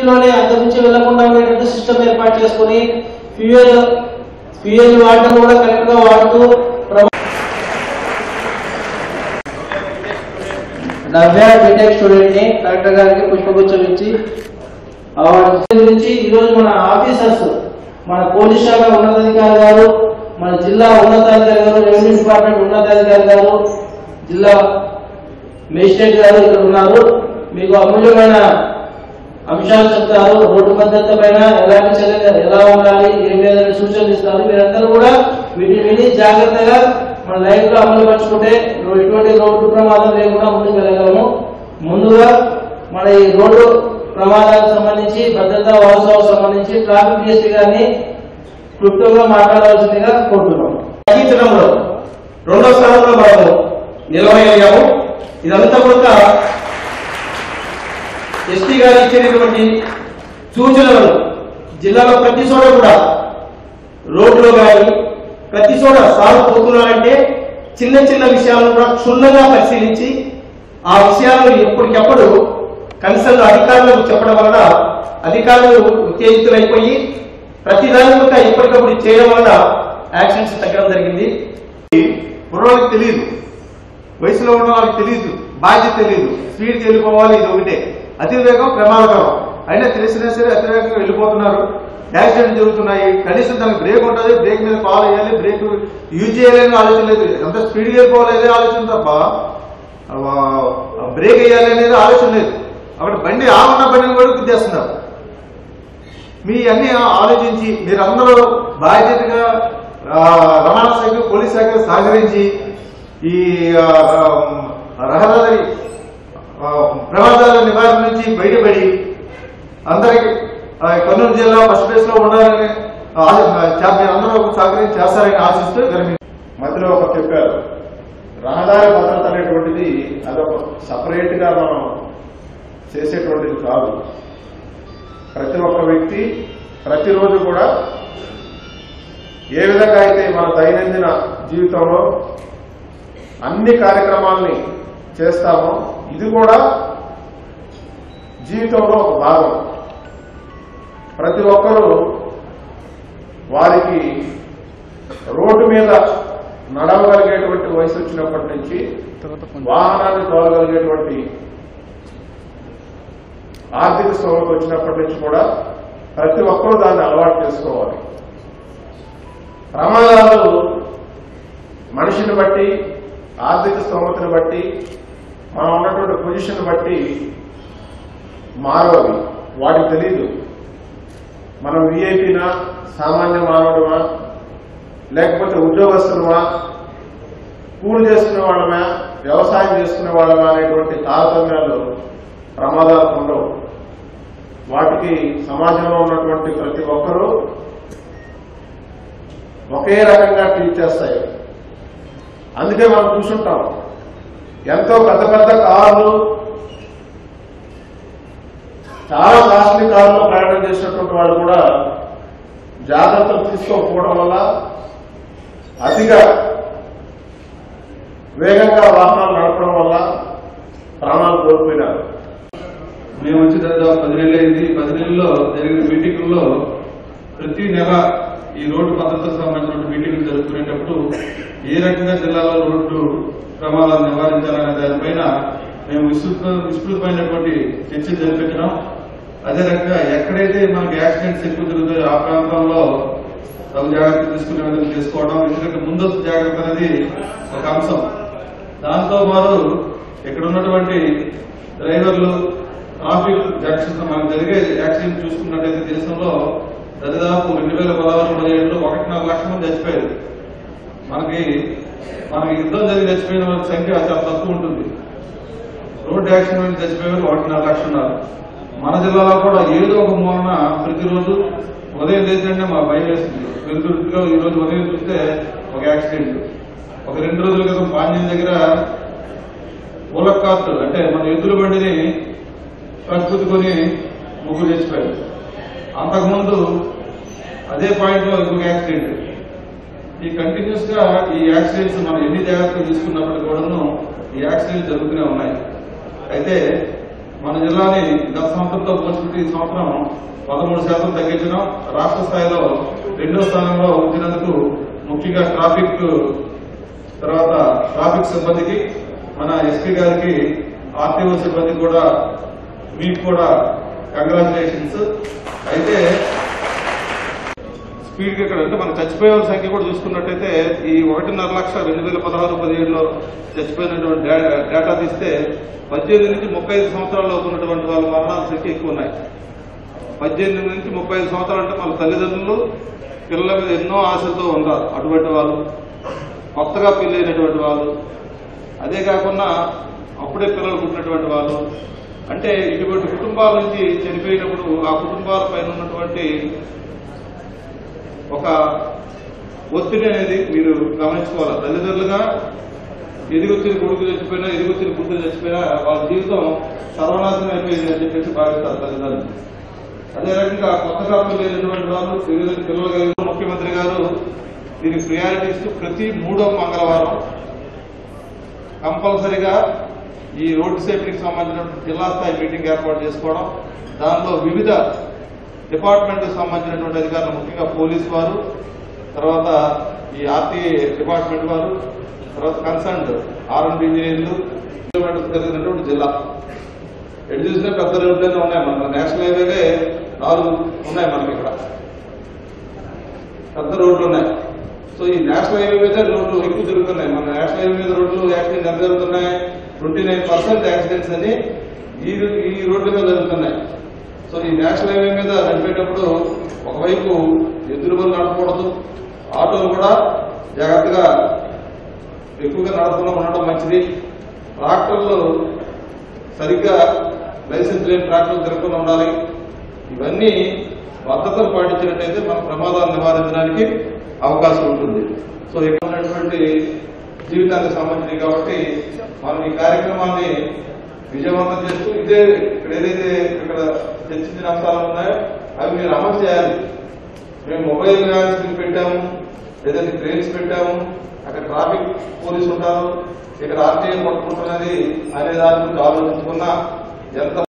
లోనే అంతరించి వెళ్లకుండా ఉండేటట్టు సిస్టమ్ ఏర్పాటు చేసుకొని ఫ్యూయల్ ఫ్యూయల్ వాడటం కూడా కరెక్ట్ గా వాడుతూ ప్రమా- నవ్య బీటెక్ స్టూడెంట్ ని కలెక్టర్ గారికి పుష్పగుచ్చం ఇచ్చి అవార్డు గురించి ఈరోజు మన ఆఫీసర్స్ మన పోలీస్ శాఖ ఉన్నతాధికారి గారు మన జిల్లా ఉన్నతాధికారి గారు రెవెన్యూ డిపార్ట్మెంట్ ఉన్నతాధికారి గారు జిల్లా మేజిస్ట్రేట్ గారు ఇక్కడ ఉన్నారు మీకు అమూల్యమైన అంశాలు చెప్తారు రోడ్డు భద్రత పైన ఎలాంటి చర్యలు ఎలా ఉండాలి ఏ విధమైన సూచనలు ఇస్తారు మీరందరూ కూడా వీటిని విని జాగ్రత్తగా మన లైఫ్ లో అమలు పరుచుకుంటే ఎటువంటి రోడ్డు ప్రమాదం లేకుండా ముందుకు వెళ్ళగలము ముందుగా మన ఈ రోడ్డు ప్రమాదాలకు సంబంధించి భద్రతా వారసత్వం సంబంధించి ట్రాఫిక్ డిఎస్పీ గారిని క్లుప్తంగా మాట్లాడవలసిందిగా కోరుతున్నాం తగ్గించడంలో రెండో స్థానంలో మనము నిలవగలిగాము ఇదంతా కూడా ఎస్పీ గారు ఇచ్చినటువంటి సూచనలను జిల్లాలో ప్రతి చోట కూడా రోడ్లో కానీ ప్రతి చోట సాగు పోతున్నారంటే చిన్న చిన్న విషయాలను కూడా క్షుణ్ణంగా పరిశీలించి ఆ విషయాలను ఎప్పటికప్పుడు కన్సర్న్ అధికారులకు చెప్పడం వలన అధికారులు ఉత్తేజితులైపోయి ప్రతి దాని కూడా ఎప్పటికప్పుడు చేయడం వలన యాక్సిడెంట్స్ తగ్గడం జరిగింది కుర్రోళ్ళకి తెలియదు వయసులో ఉన్న వాళ్ళకి తెలియదు బాధ్యత తెలియదు స్పీడ్కి వెళ్ళిపోవాలి ఇది ఒకటే అతివేగం ప్రమాదకరం అయినా తెలిసినా సరే అతివేగంగా వెళ్ళిపోతున్నారు యాక్సిడెంట్ జరుగుతున్నాయి కనీసం దానికి బ్రేక్ ఉంటుంది బ్రేక్ మీద కాల్ వేయాలి బ్రేక్ యూజ్ చేయాలని ఆలోచన లేదు ఎంత స్పీడ్గా వెళ్ళిపోవాలి అదే ఆలోచన తప్ప ఆ, బ్రేక్ వేయాలి అనేది ఆలోచన లేదు అక్కడ బండి ఆగున్న బండిని కూడా గుద్దేస్తున్నారు మీ అన్ని ఆలోచించి మీరందరూ బాధ్యతగా ఆ, రవాణా శాఖ పోలీస్ శాఖ సహకరించి ఈ ఆ, ఆ, రహదారి ఆ, ప్రమాదాల నివారణ నుంచి బయటపడి అందరికి ఆ, కర్నూలు జిల్లా ఫస్ట్ ప్లేస్ లో ఉండాలని ఆశ- చా- మీరందరూ సహకరించి చేస్తారని ఆశిస్తూ విరమి మధ్యలో ఒక చెప్పారు రహదారి భద్రత అనేటువంటిది అదొక సపరేట్ గా మనం చేసేటువంటిది కాదు ప్రతి ఒక్క వ్యక్తి ప్రతిరోజు కూడా ఏ విధంగా అయితే మన దైనందిన జీవితంలో అన్ని కార్యక్రమాల్ని చేస్తామో ఇది కూడా జీవితంలో ఒక భాగం ప్రతి ఒక్కరూ వారికి రోడ్డు మీద నడవగలిగేటువంటి వయసు వచ్చినప్పటి నుంచి వాహనాన్ని తోలగలిగేటువంటి ఆర్థిక స్థోమత వచ్చినప్పటి నుంచి కూడా ప్రతి ఒక్కరూ దాన్ని అలవాటు చేసుకోవాలి ప్రమాదాలు మనిషిని బట్టి ఆర్థిక స్తోమతను బట్టి మనం ఉన్నటువంటి పొజిషన్ బట్టి మారవవి వాటికి తెలీదు మనం విఐపినా సామాన్య మానవుడమా లేకపోతే ఉద్యోగస్తులమా కూలి చేసుకునే వాళ్ళమా వ్యవసాయం చేసుకునే వాళ్ళమా అనేటువంటి తారతమ్యాలు ప్రమాదాలకు ఉండవు వాటికి సమాజంలో ఉన్నటువంటి ప్రతి ఒక్కరూ ఒకే రకంగా ట్రీట్ చేస్తాయి అందుకే మనం చూసుంటాం ఎంతో పెద్ద పెద్ద కార్లు చాలా కాస్ట్లీ కార్లో ప్రయాణం చేసినటువంటి వాళ్ళు కూడా జాగ్రత్తలు తీసుకోకపోవడం వల్ల అతిగా వేగంగా వాహనాలు నడపడం వల్ల ప్రాణాలు కోల్పోయినారు మేము వచ్చి దాదాపు పది నెలలు అయింది పది నెలల్లో జరిగిన మీటింగుల్లో ప్రతి నెల ఈ రోడ్డు భద్రతకు సంబంధించిన మీటింగ్లు జరుపుకునేటప్పుడు ఏ రకంగా జిల్లాలో రోడ్డు ప్రమాదాలు నివారించాలనే దానిపైన మేము విస్తృత విస్తృతమైనటువంటి చర్చలు జరిపించడం అదే రకంగా ఎక్కడైతే మనకి యాక్సిడెంట్స్ ఎక్కువ జరుగుతాయో ఆ ప్రాంతంలో తగు జాగ్రత్త తీసుకునే విధంగా చేసుకోవడం ఎందుకంటే ముందస్తు జాగ్రత్త అనేది ఒక అంశం దాంతో పాటు ఇక్కడ ఉన్నటువంటి డ్రైవర్లు ట్రాఫిక్ జంక్షన్ మనకు జరిగే యాక్సిడెంట్ చూసుకున్నట్టయితే దేశంలో దరిదాపు రెండు వేల పదహారు పదిహేడులో ఒకటిన్నర లక్షల మంది చచ్చిపోయారు మనకి మనకి యుద్ధం జరిగి చచ్చిపోయిన వాళ్ళ సంఖ్య చాలా తక్కువ ఉంటుంది రోడ్ యాక్సిడెంట్ చచ్చిపోయే వాళ్ళు ఒకటిన్నర లక్ష ఉన్నారు మన జిల్లాలో కూడా ఏదో ఒక మూలన ప్రతిరోజు ఉదయం లేదంటే మా భయం వేస్తుంది వెలుగురిలో ఈ రోజు ఉదయం చూస్తే ఒక యాక్సిడెంట్ ఒక రెండు రోజుల క్రితం పాండ్యం దగ్గర బుల్లక్ కార్ట్ అంటే మన ఎద్దుల బండిని ప్రకృతికొని ముగ్గురు చచ్చిపోయారు అంతకుముందు అదే పాయింట్ లో ఇంకొక యాక్సిడెంట్ ఈ కంటిన్యూస్ గా ఈ యాక్సిడెంట్స్ మనం ఎన్ని జాగ్రత్తలు తీసుకున్నప్పటికీ కూడాను ఈ యాక్సిడెంట్స్ జరుగుతూనే ఉన్నాయి అయితే మన జిల్లాని గత సంవత్సరంతో పోల్చుకుంటే ఈ సంవత్సరం పదమూడు శాతం తగ్గించడం రాష్ట్ర స్థాయిలో రెండో స్థానంలో ఉంచినందుకు ముఖ్యంగా ట్రాఫిక్ తర్వాత ట్రాఫిక్ సిబ్బందికి మన ఎస్పీ గారికి ఆర్టీఓ సిబ్బందికి కూడా మీకు కూడా కంగ్రాచులేషన్స్ అయితే స్పీడ్ ఇక్కడ అంటే మనం చచ్చిపోయే వాళ్ళ సంఖ్య కూడా చూసుకున్నట్టయితే ఈ ఒకటిన్నర లక్ష రెండు వేల పదహారు పదిహేడులో చచ్చిపోయినటువంటి డా- డేటా తీస్తే పద్దెనిమిది నుంచి ముప్పై ఐదు సంవత్సరాల్లో ఉన్నటువంటి వాళ్ళ మరణాల సంఖ్య ఎక్కువ ఉన్నాయి పద్దెనిమిది నుంచి ముప్పై ఐదు సంవత్సరాలు అంటే మన తల్లిదండ్రులు పిల్లల మీద ఎన్నో ఆశలతో ఉన్నారు అటువంటి వాళ్ళు కొత్తగా పెళ్ళైనటువంటి వాళ్ళు అదే కాకుండా అప్పుడే పిల్లలు పుట్టినటువంటి వాళ్ళు అంటే ఇటువంటి కుటుంబాల నుంచి చనిపోయినప్పుడు ఆ కుటుంబాల పైన ఉన్నటువంటి ఒక ఒత్తిడి అనేది మీరు గమనించుకోవాలి తల్లిదండ్రులుగా ఎదిగొచ్చిన కొడుకు చచ్చిపోయినా ఎదిగొచ్చిన కూతురు చచ్చిపోయినా వాళ్ళ జీవితం సర్వనాశనం అయిపోయింది అని చెప్పేసి భావిస్తారు తల్లిదండ్రులు అదే రకంగా కొత్తగా పెళ్ళైనటువంటి వాళ్ళు వివిధ పిల్లలు కలిగిన ముఖ్యమంత్రి గారు దీనికి ప్రియారిటీ ఇస్తూ ప్రతి మూడో మంగళవారం కంపల్సరిగా ఈ రోడ్డు సేఫ్టీకి సంబంధించిన జిల్లా స్థాయి మీటింగ్ ఏర్పాటు చేసుకోవడం దానిలో వివిధ డిపార్ట్మెంట్ సంబంధించినటువంటి అధికారులు ముఖ్యంగా పోలీస్ వారు తర్వాత ఈ ఆర్టీఏ డిపార్ట్మెంట్ వారు తర్వాత కన్సర్న్ ఆర్ఎండ్ ఇంజనీర్లు కిలోమీటర్స్ కలిగినటువంటి జిల్లా ఎటు చూసినా పెద్ద రోడ్లనే ఉన్నాయి మన నేషనల్ హైవేలే నాలుగు ఉన్నాయి మనకి ఇక్కడ పెద్ద రోడ్లు ఉన్నాయి సో ఈ నేషనల్ హైవే మీద రోడ్లు ఎక్కువ తిరుగుతున్నాయి మన నేషనల్ హైవే మీద రోడ్లు యాక్సిడెంట్స్ ఎంత జరుగుతున్నాయి ట్వంటీ నైన్ పర్సెంట్ యాక్సిడెంట్స్ అని ఈ రో- ఈ రోడ్ల మీద జరుగుతున్నాయి సో ఈ నేషనల్ హైవే మీద నడిపేటప్పుడు ఒకవైపు ఎదురు బండ్లు నడపకూడదు ఆటోలు కూడా జాగ్రత్తగా ఎక్కువగా నడపకుండా ఉండడం మంచిది ట్రాక్టర్లు సరిగ్గా లైసెన్స్ లేని ట్రాక్టర్లు తిరగకుండా ఉండాలి ఇవన్నీ పద్ధతులు పాటించినట్టయితే మన ప్రమాదాలు నివారించడానికి అవకాశం ఉంటుంది సో ఇక్కడ ఉన్నటువంటి జీవితానికి సంబంధించినవి కాబట్టి మనం ఈ కార్యక్రమాన్ని విజయవంతం చేస్తూ ఇదే ఇక్కడ ఏదైతే ఇక్కడ చర్చించిన అంశాలు ఉన్నాయో అవి మీరు అమలు చేయాలి మేము మొబైల్ వ్యాన్స్ పెట్టాము లేదంటే ట్రైన్స్ పెట్టాము అక్కడ ట్రాఫిక్ పోలీసు ఉంటారు ఇక్కడ ఆర్టీఐ పట్టుకుంటున్నది అనే దాని గురించి ఆలోచించుకున్నా ఎంత